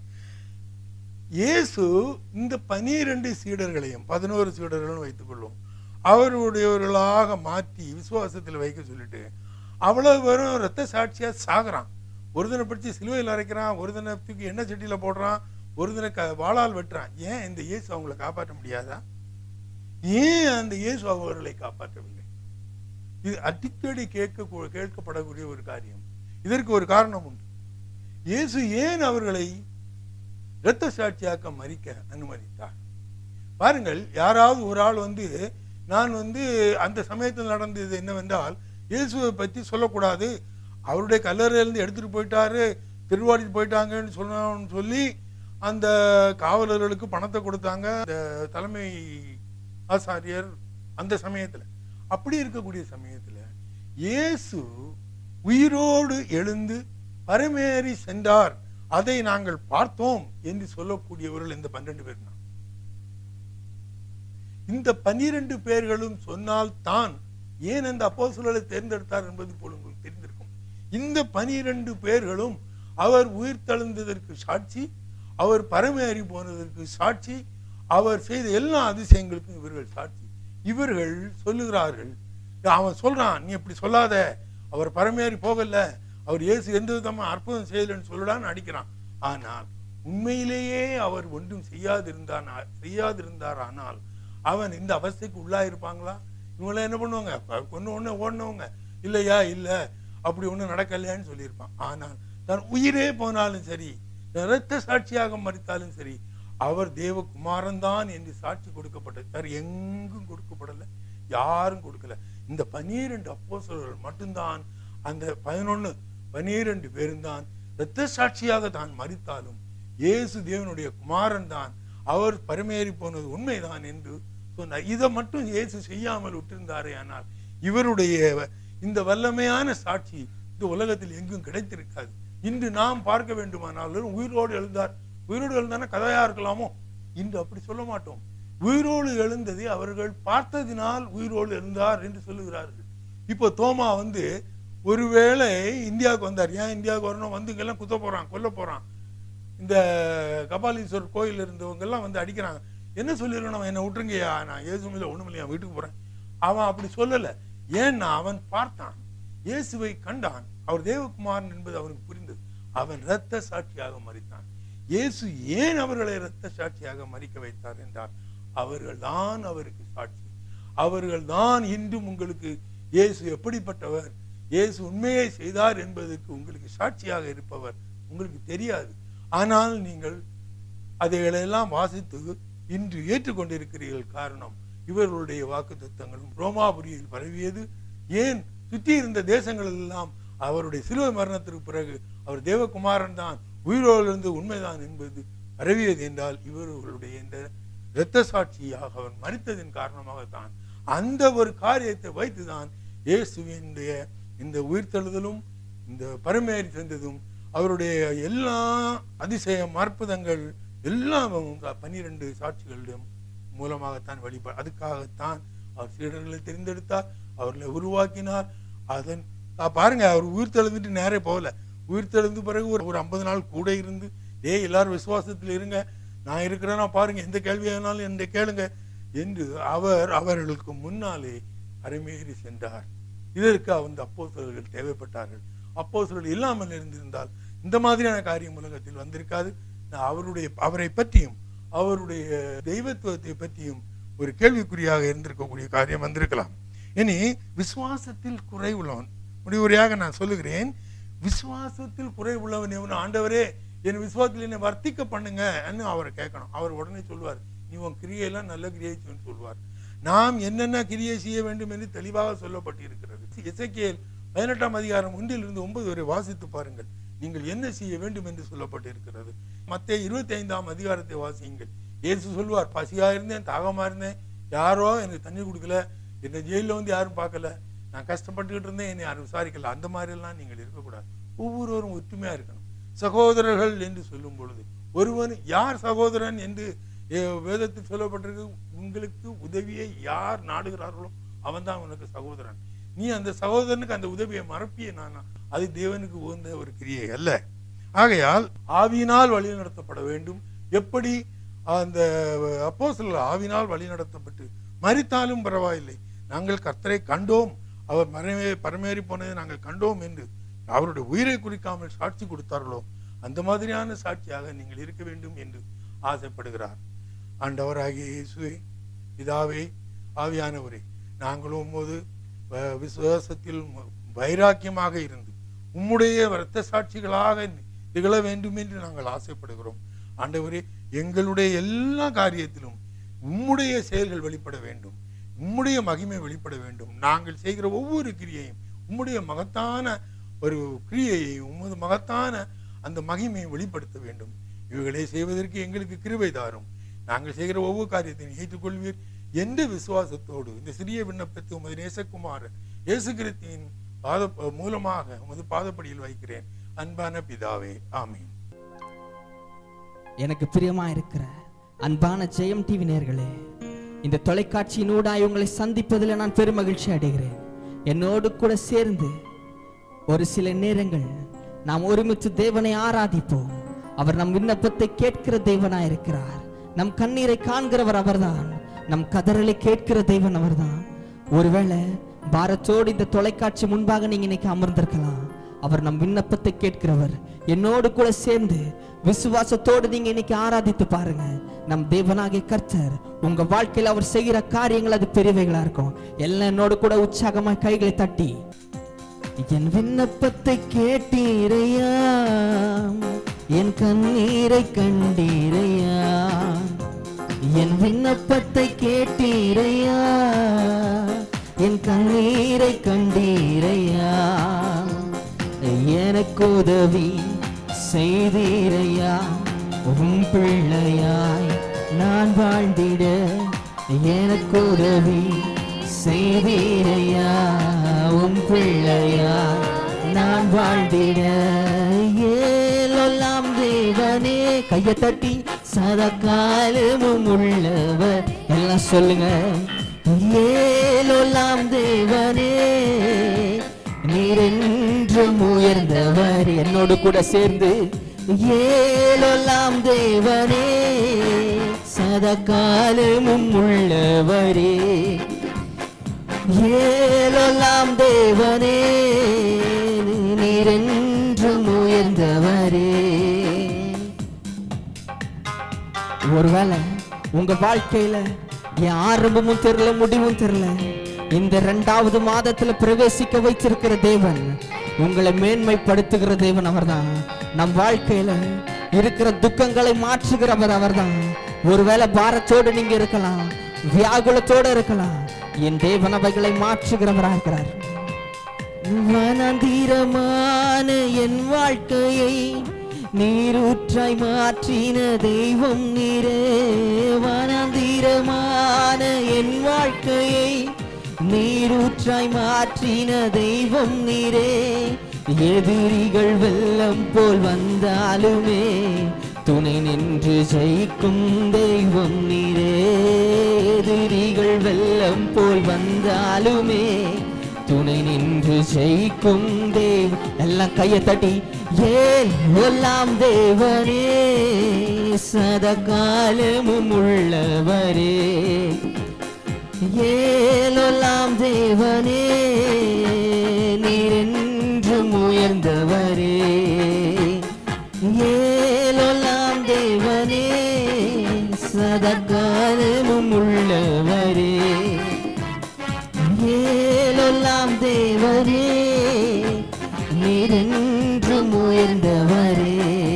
இயேசு இந்த பனிரெண்டு சீடர்களையும் பதினோரு சீடர்களும் வைத்துக் கொள்வோம் அவருடையவர்களாக மாற்றி விசுவாசத்தில் வைக்க சொல்லிட்டு அவ்வளவு பேரும் ரத்த சாட்சியா சாகுறான் ஒரு தினை பிடிச்சி சிலுவையில் அரைக்கிறான் ஒரு தினை தூக்கி எண்ணெய் சட்டியில போடுறான் ஒரு தினை க வாளால் வெட்டுறான் ஏன் இந்த இயேசு அவங்களை காப்பாற்ற முடியாதா ஏன் அந்த இயேசு அவர்களை காப்பாற்றவில்லை இது அடிக்கடி கேட்க கேட்கப்படக்கூடிய ஒரு காரியம் இதற்கு ஒரு காரணம் உண்டு இயேசு ஏன் அவர்களை இரத்த சாட்சியாக்க மறிக்க அனுமதித்தார் பாருங்கள் யாராவது ஒரு ஆள் வந்து நான் வந்து அந்த சமயத்தில் நடந்தது என்னவென்றால் இயேசுவை பற்றி சொல்லக்கூடாது அவருடைய கல்லறையிலேருந்து எடுத்துட்டு போயிட்டாரு திருவாடி போயிட்டாங்கன்னு சொன்னோம்னு சொல்லி அந்த காவலர்களுக்கு பணத்தை கொடுத்தாங்க அந்த தலைமை ஆசாரியர் அந்த சமயத்துல அப்படி இருக்கக்கூடிய சமயத்துல இயேசு உயிரோடு எழுந்து பரமேறி சென்றார் அதை நாங்கள் பார்த்தோம் என்று சொல்லக்கூடியவர்கள் இந்த பன்னெண்டு பேர் தான் இந்த பன்னிரண்டு பேர்களும் சொன்னால் தான் ஏன் அந்த அப்போஸ்தலரை தேர்ந்தெடுத்தார் என்பது போல உங்களுக்கு தெரிந்திருக்கும் இந்த பனிரெண்டு பேர்களும் அவர் உயிர் தழுந்ததற்கு சாட்சி அவர் பரமேறி போனதற்கு சாட்சி அவர் செய்த எல்லா அதிசயங்களுக்கும் இவர்கள் சாட்சி இவர்கள் சொல்லுகிறார்கள் அவன் சொல்றான் நீ இப்படி சொல்லாத அவர் பரமேறி போகல அவர் இயேசு எந்த விதமா அற்புதம் செய்யலன்னு சொல்லலான்னு அடிக்கிறான் ஆனால் உண்மையிலேயே அவர் ஒன்றும் செய்யாதிருந்தான் செய்யாதிருந்தார் ஆனால் அவன் இந்த அவஸ்தைக்கு உள்ளாயிருப்பாங்களா இவங்களாம் என்ன பண்ணுவாங்க ஒன்று ஒன்று ஓடினவங்க இல்லையா இல்லை அப்படி ஒன்றும் நடக்கலையான்னு சொல்லியிருப்பான் ஆனால் தன் உயிரே போனாலும் சரி இரத்த சாட்சியாக மறித்தாலும் சரி அவர் தேவகுமாரன் தான் என்று சாட்சி கொடுக்கப்பட்டது வேறு எங்கும் கொடுக்கப்படலை யாரும் கொடுக்கல இந்த பனிரெண்டு அப்போஸ்தலர்கள் மட்டும்தான் அந்த பதினொன்னு பனிரெண்டு பேரும் தான் இரத்த சாட்சியாக தான் மறித்தாலும் இயேசு தேவனுடைய குமாரன் தான் அவர் பரமேறி போனது உண்மைதான் என்று சொன்னார் இதை மட்டும் இயேசு செய்யாமல் விட்டிருந்தாரே ஆனால் இவருடைய இந்த வல்லமையான சாட்சி இந்த உலகத்தில் எங்கும் கிடைத்திருக்காது இன்று நாம் பார்க்க வேண்டுமானாலும் உயிரோடு எழுந்தார் உயிரோடு எழுந்தான கதையா இருக்கலாமோ இன்று அப்படி சொல்ல மாட்டோம் உயிரோடு எழுந்ததை அவர்கள் பார்த்ததினால் உயிரோடு எழுந்தார் என்று சொல்லுகிறார்கள் இப்போ தோமா வந்து ஒருவேளை இந்தியாவுக்கு வந்தார் ஏன் இந்தியாவுக்கு வரணும் வந்து இங்கெல்லாம் குத்த போறான் கொல்ல போறான் இந்த கபாலீஸ்வரர் கோயில் இருந்தவங்க எல்லாம் வந்து அடிக்கிறாங்க என்ன சொல்லிருக்கணும் அவன் என்னை விட்டுருங்கய்யா நான் ஏசுமில்ல ஒண்ணுமில்லையா வீட்டுக்கு போறேன் அவன் அப்படி சொல்லல ஏன்னா அவன் பார்த்தான் இயேசுவை கண்டான் அவர் தேவகுமாரன் என்பது அவனுக்கு புரிந்தது அவன் இரத்த சாட்சியாக மறித்தான் இயேசு ஏன் அவர்களை இரத்த சாட்சியாக மறிக்க வைத்தார் என்றால் அவர்கள் தான் அவருக்கு சாட்சி அவர்கள் தான் இன்றும் உங்களுக்கு இயேசு எப்படிப்பட்டவர் இயேசு உண்மையை செய்தார் என்பதற்கு உங்களுக்கு சாட்சியாக இருப்பவர் உங்களுக்கு தெரியாது ஆனால் நீங்கள் அதைகளெல்லாம் வாசித்து இன்று ஏற்றுக்கொண்டிருக்கிறீர்கள் காரணம் இவர்களுடைய வாக்கு தத்தங்களும் ரோமாபுரியில் பரவியது ஏன் சுற்றி இருந்த தேசங்கள் எல்லாம் அவருடைய சிலுவை மரணத்திற்கு பிறகு அவர் தேவகுமாரன் தான் உயிரோடு இருந்து உண்மைதான் என்பது பரவியது என்றால் இவர்களுடைய இந்த இரத்த சாட்சியாக அவர் மறித்ததின் காரணமாகத்தான் அந்த ஒரு காரியத்தை வைத்துதான் இயேசுவினுடைய இந்த உயிர்த்தெழுதலும் இந்த பரமேறி சென்றதும் அவருடைய எல்லா அதிசய அற்புதங்கள் எல்லாம் பன்னிரண்டு சாட்சிகளிடம் மூலமாகத்தான் வழிபா அதுக்காகத்தான் அவர் சீடர்களை தெரிந்தெடுத்தார் அவர்களை உருவாக்கினார் அதன் ஆ, பாருங்க அவர் உயிர் தெழுந்துட்டு நேரே போகல உயிர் தெழுந்து பிறகு ஒரு ஒரு ஐம்பது நாள் கூட இருந்து ஏய் எல்லாரும் விசுவாசத்தில் இருங்க நான் இருக்கிறேன்னா பாருங்க எந்த கேள்வியானாலும் என்னை கேளுங்க என்று அவர் அவர்களுக்கு முன்னாலே அருமேறி சென்றார் இதற்கு அந்த அப்போஸ்தலர்கள் தேவைப்பட்டார்கள் அப்போஸ்தலர்கள் இல்லாமல் இருந்திருந்தால் இந்த மாதிரியான காரியம் உலகத்தில் வந்திருக்காது நான் அவருடைய அவரை பற்றியும் அவருடைய தெய்வத்துவத்தை பற்றியும் ஒரு கேள்விக்குறியாக இருந்திருக்கக்கூடிய காரியம் வந்திருக்கலாம் இனி விசுவாசத்தில் குறைவுள்ளவன் முடிவுரையாக நான் சொல்லுகிறேன் விசுவாசத்தில் குறைவுள்ளவன் எவன் ஆண்டவரே என் விசுவாசத்தில் என்னை வர்த்திக்க பண்ணுங்க அவரை கேட்கணும் அவர் உடனே சொல்வார் நீ உன் கிரியையெல்லாம் நல்ல கிரியை செய்யணும்னு சொல்வார் நாம் என்னென்ன கிரியை செய்ய வேண்டும் என்று தெளிவாக சொல்லப்பட்டிருக்கிறது எசேக்கியேல் பதினெட்டாம் அதிகாரம் ஒன்றில் இருந்து ஒன்பது வரை வாசித்து பாருங்கள் நீங்கள் என்ன செய்ய வேண்டும் என்று சொல்லப்பட்டிருக்கிறது மத்திய இருபத்தி ஐந்தாம் அதிகாரத்தை வாசியுங்கள் இயேசு சொல்வார் பசியா இருந்தேன் தாகமா இருந்தேன் யாரோ எனக்கு தண்ணி கொடுக்கல என்னை ஜெயிலில் வந்து யாரும் பார்க்கல நான் கஷ்டப்பட்டுக்கிட்டு இருந்தேன் என்னை யாரும் விசாரிக்கல அந்த மாதிரி எல்லாம் நீங்கள் இருக்கக்கூடாது ஒவ்வொருவரும் ஒற்றுமையா இருக்கணும் சகோதரர்கள் என்று சொல்லும் பொழுது ஒருவன் யார் சகோதரன் என்று அஹ், வேதத்தில் சொல்லப்பட்டிருக்கு உங்களுக்கு உதவியை யார் நாடுகிறார்களோ அவன் தான் உனக்கு சகோதரன் நீ அந்த சகோதரனுக்கு அந்த உதவியை மறப்பிய நானா அது தேவனுக்கு உகந்த ஒரு கிரியை அல்ல ஆகையால் ஆவியினால் வழி நடத்தப்பட வேண்டும் எப்படி அந்த அப்போ ஆவினால் வழி நடத்தப்பட்டு மறித்தாலும் பரவாயில்லை நாங்கள் கர்த்தரை கண்டோம் அவர் மரமே பரமேறி போனதை நாங்கள் கண்டோம் என்று அவருடைய உயிரை குறிக்காமல் சாட்சி கொடுத்தார்களோ அந்த மாதிரியான சாட்சியாக நீங்கள் இருக்க வேண்டும் என்று ஆசைப்படுகிறார் ஆண்டவராகிய இயேசுவே பிதாவே ஆவியானவரே நாங்களும் போது விசுவாசத்தில் வைராக்கியமாக இருந்து உம்முடைய இரத்த சாட்சிகளாக திகழ வேண்டும் என்று நாங்கள் ஆசைப்படுகிறோம் ஆண்டவரே எங்களுடைய எல்லா காரியத்திலும் உம்முடைய செயல்கள் வெளிப்பட வேண்டும் உம்முடைய மகிமை வெளிப்பட வேண்டும் நாங்கள் செய்கிற ஒவ்வொரு கிரியையும் உம்முடைய மகத்தான ஒரு கிரியையை உமது மகத்தான அந்த மகிமையை வெளிப்படுத்த வேண்டும் இவைகளை செய்வதற்கு எங்களுக்கு கிருபை தாரும் நாங்கள் செய்கிற ஒவ்வொரு காரியத்தையும் ஏற்றுக்கொள்வீர் எந்த விசுவாசத்தோடு இந்த சிறிய விண்ணப்பத்தை உமது நேசகுமாரன் இயேசு கிறிஸ்துவின் பாத மூலமாக உமது பாதப்படியில் வைக்கிறேன் அன்பான பிதாவே ஆமீன்
எனக்கு பிரியமா இருக்கிற அன்பான ஜெயம் டிவி நேர்களே இந்த தொலைக்காட்சியினூடாய் உங்களை சந்திப்பதில் நான் பெருமகிழ்ச்சி அடைகிறேன் என்னோடு கூட சேர்ந்து ஒரு சில நேரங்கள் நாம் ஒருமித்து தேவனை ஆராதிப்போம் அவர் நம் விண்ணப்பத்தை கேட்கிற தேவனாய் இருக்கிறார் நம் கண்ணீரை காண்கிறவர் அவர்தான் நம் கதறலை கேட்கிற தேவன் அவர்தான் ஒருவேளை பாரத்தோடு இந்த தொலைக்காட்சி முன்பாக நீங்க இன்னைக்கு அமர்ந்திருக்கலாம் அவர் நம் விண்ணப்பத்தை கேட்கிறவர் என்னோடு கூட சேர்ந்து விசுவாசத்தோடு நீங்க இன்னைக்கு ஆராதித்து பாருங்க நம் தேவனாகிய கர்த்தர் உங்க வாழ்க்கையில அவர் செய்கிற காரியங்கள் அது பெரியவைகளா இருக்கும் எல்லாம் என்னோடு கூட உற்சாகமா கைகளை தட்டி என் விண்ணப்பத்தை கேட்டீரையா என் கண்ணீரை கண்டீரையா என் விண்ணப்பத்தை கேட்டீரையா என் கண்ணீரை கண்டீரையா எனக்கு உதவி செய்தீரையா உம் பிள்ளையாய் நான் வாழ்ந்திட எனக்கு உதவி செய்தீரையா உம் பிள்ளையாய் நான் வாழ்ந்திட ஏலொல்லாம் தேவனே கையை தட்டி சதா காலமும் உள்ளவர் எல்லாம் சொல்லுங்க ஏலொல்லாம் தேவனே நீர் என்றும் உயர்ந்தவர் என்னோடு கூட சேர்ந்து ஏலொல்லாம் தேவனே சதா காலமும் உள்ளவரே ஏலொல்லாம் தேவனே நீர் என்றும் உயர்ந்தவரே ஒருவேளை உங்க வாழ்க்கையில என் ஆரம்பமும் தெரியல முடிவும் தெரியல இந்த இரண்டாவது மாதத்துல பிரவேசிக்க வைத்திருக்கிற தேவன் உங்களை மேன்மைப்படுத்துகிற தேவன் அவர்தான் நம் வாழ்க்கையில இருக்கிற துக்கங்களை மாற்றுகிறவர் அவர்தான் ஒருவேளை பாரத்தோடு நீங்க இருக்கலாம் வியாகுலத்தோடு இருக்கலாம் என் தேவன் அவைகளை மாற்றுகிறவராக இருக்கிறார் வனந்திரமான என் வாழ்க்கையை நீரூற்றாய் மாற்றின தெய்வம் நீரே வனந்திரமான என் வாழ்க்கையை நீரூற்றாய் மாற்றின தெய்வம் நீரே எதிரிகள் வெள்ளம் போல் வந்தாலுமே துணை நின்று ஜெயிக்கும் தெய்வம் நீரே எதிரிகள் வெள்ளம் போல் வந்தாலுமே துணை நின்று ஜெயிக்கும் தேவ் எல்லாம் கையை தட்டி ஏன் எல்லாம் தேவனே சத காலமும் உள்ளவரே ஏலொல்லாம் தேவனே நீர் என்றும் உயர்ந்தவரே ஏலொல்லாம் தேவனே சத காலமும் உள்ளவரே ஏலொல்லாம் தேவரே நீரென்றும் உயர்ந்தவரே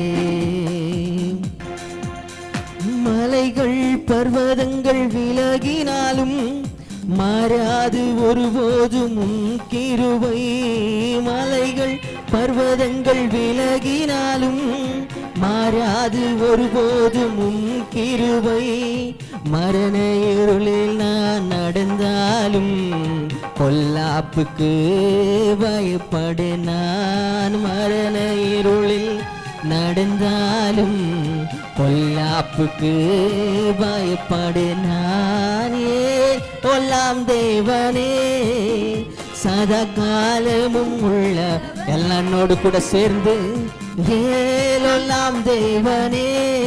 மலைகள் பர்வதங்கள் விலகினாலும் மாறாது ஒருபோதும் உன் கிருபை மலைகள் பர்வதங்கள் விலகினாலும் மாறாது ஒருபோதும் உன் கிருபை மரண இருளில் நான் நடந்தாலும் பொல்லாப்புக்கு பயப்படு நான் மரண இருளில் நடந்தாலும் பொல்லாப்புக்கு பயப்படு நான் ஏன் பொல்லாம் தேவனே சதா காலமும் உள்ள எல்லானோடு கூட சேர்ந்து ஏலொல்லாம் தேவனே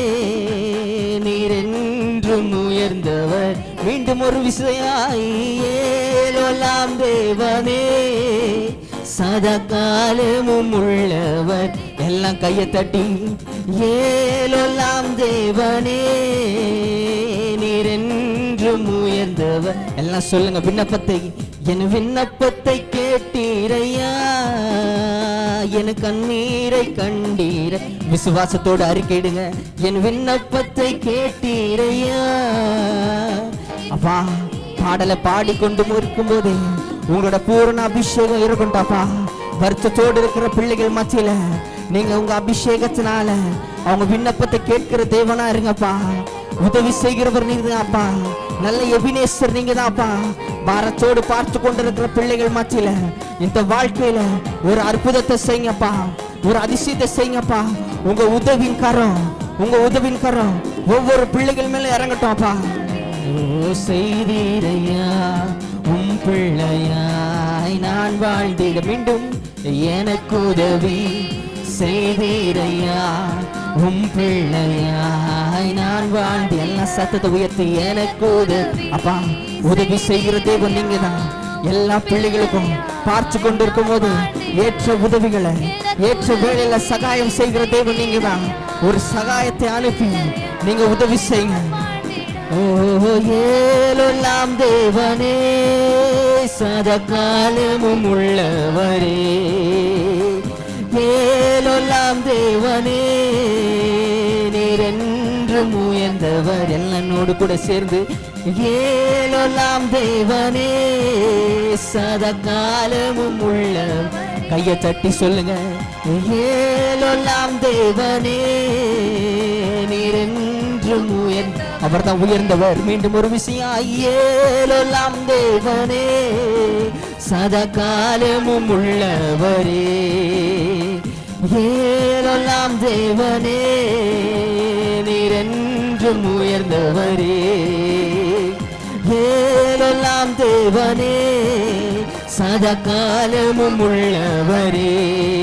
நீர் என்றும் உயர்ந்தவர் மீண்டும் ஒரு விசையாய் ஏலொல்லாம் தேவனே சதா காலமும் உள்ளவர் எல்லாம் கையை தட்டி ஏலொல்லாம் தேவனே நீர் என்றும் உயர்ந்தவர் எல்லாம் சொல்லுங்க விண்ணப்பத்தை என் விண்ணப்பத்தை கேட்டீரையா என் கண்ணீரை கண்டீர விசுவாசத்தோடு அறிக்கையிடுங்க என் விண்ணப்பத்தை கேட்டீரையா அப்பா பாடலை பாடிக்கொண்டு இருக்கும்போது உங்களோட பூரண அபிஷேகம் இருக்கட்டும்ப்பா வருத்தத்தோடு இருக்கிற பிள்ளைகள் மத்தியில நீங்க உங்க அபிஷேகத்தினால அவங்க விண்ணப்பத்தை கேட்கிற தேவனா இருங்கப்பா உதவி செய்கிறவர் நீங்க தான்ப்பா நல்ல எபினேசர் நீங்க தான்ப்பா பாரத்தோடு பார்த்து கொண்டிருக்கிற பிள்ளைகள் மத்தியில இந்த வாழ்க்கையில ஒரு அற்புதத்தை செய்யுங்கப்பா ஒரு அதிசயத்தை செய்யுங்கப்பா உங்க உதவின் கரம் உங்க உதவின் கரம் ஒவ்வொரு பிள்ளைகள் மேல இறங்கட்டும் அப்பா ஓ செய்தீரையா உம் பிள்ளையாய் நான் வாழ்ந்திட மீண்டும் எனக்கு உதவி செய்தீரையா உம் பிள்ளையாய் நான் வாழ்ந்து எல்லா சத்தத்தை உயர்த்தி எனக்கு உதவி அப்பா உதவி செய்கிற தேவன் நீங்க தான் எல்லா பிள்ளைகளுக்கும் பார்த்து கொண்டிருக்கும் போது ஏற்ற உதவிகளை ஏற்ற வேளையில சகாயம் செய்கிற தேவன் நீங்க தான் ஒரு சகாயத்தை அனுப்பி நீங்க உதவி செய்யுங்க ஓ ஏலெல்லாம் தேவனே சதகாலமும் உள்ளவரே ஏலெல்லாம் தேவனே நீர் என்றும் உயர்ந்தவர் என்னோடு கூட சேர்ந்து ஏலெல்லாம் தேவனே சதகாலமும் உள்ள கையை தட்டி சொல்லுங்க ஏலெல்லாம் தேவனே நீர் என்றும் உயர்ந்த அவர் தான் உயர்ந்தவர் மீண்டும் ஒரு விஷயம் ஏலெல்லாம் தேவனே சதகாலமும் உள்ளவரே ஏலெல்லாம் தேவனே நீர் என்றும் உயர்ந்தவரே ஏலெல்லாம் தேவனே சதகாலமும் உள்ளவரே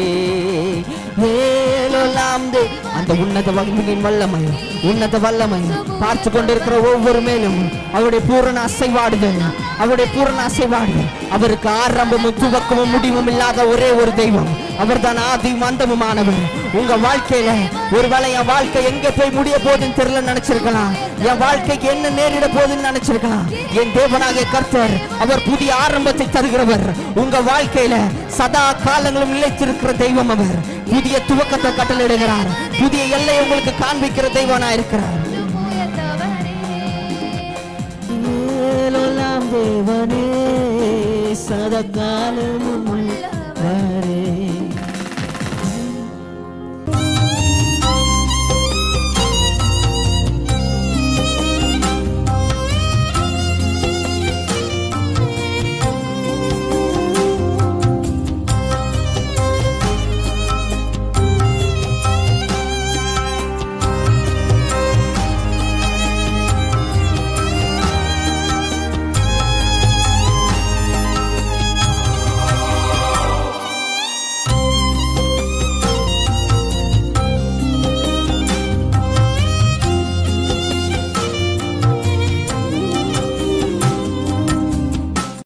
ஏலெல்லாம் தே அந்த உன்னத வல்லமையின் வல்லமை உன்னத வல்லமை பார்த்து கொண்டிருக்கிற ஒவ்வொரு மேலும் அவருடைய பூரண அசைவாடுதல் அவருடைய பூரண அசைவாடுதல் அவருக்கு ஆரம்பமும் துவக்கமும் முடிவும் இல்லாத ஒரே ஒரு தெய்வம் அவர்தான் ஆதியும் அந்தமுமானவர் உங்க வாழ்க்கையில ஒருவேளை என் வாழ்க்கை எங்க போய் முடிய போகுதுன்னு தெரியல நினைச்சிருக்கலாம் என் வாழ்க்கைக்கு என்ன நேரிட போகுதுன்னு நினைச்சிருக்கலாம் என் தேவனாகிய கர்த்தர் அவர் புதிய ஆரம்பத்தை தருகிறவர் உங்க வாழ்க்கையில சதா காலங்களும் நிலைத்திருக்கிற தெய்வம் அவர் புதிய துவக்கத்தை கட்டளையிடுகிறார் புதிய எல்லையை உங்களுக்கு காண்பிக்கிற தெய்வனா இருக்கிறார் ஏலெல்லாம் தேவனே சதகாலமும் உள்ள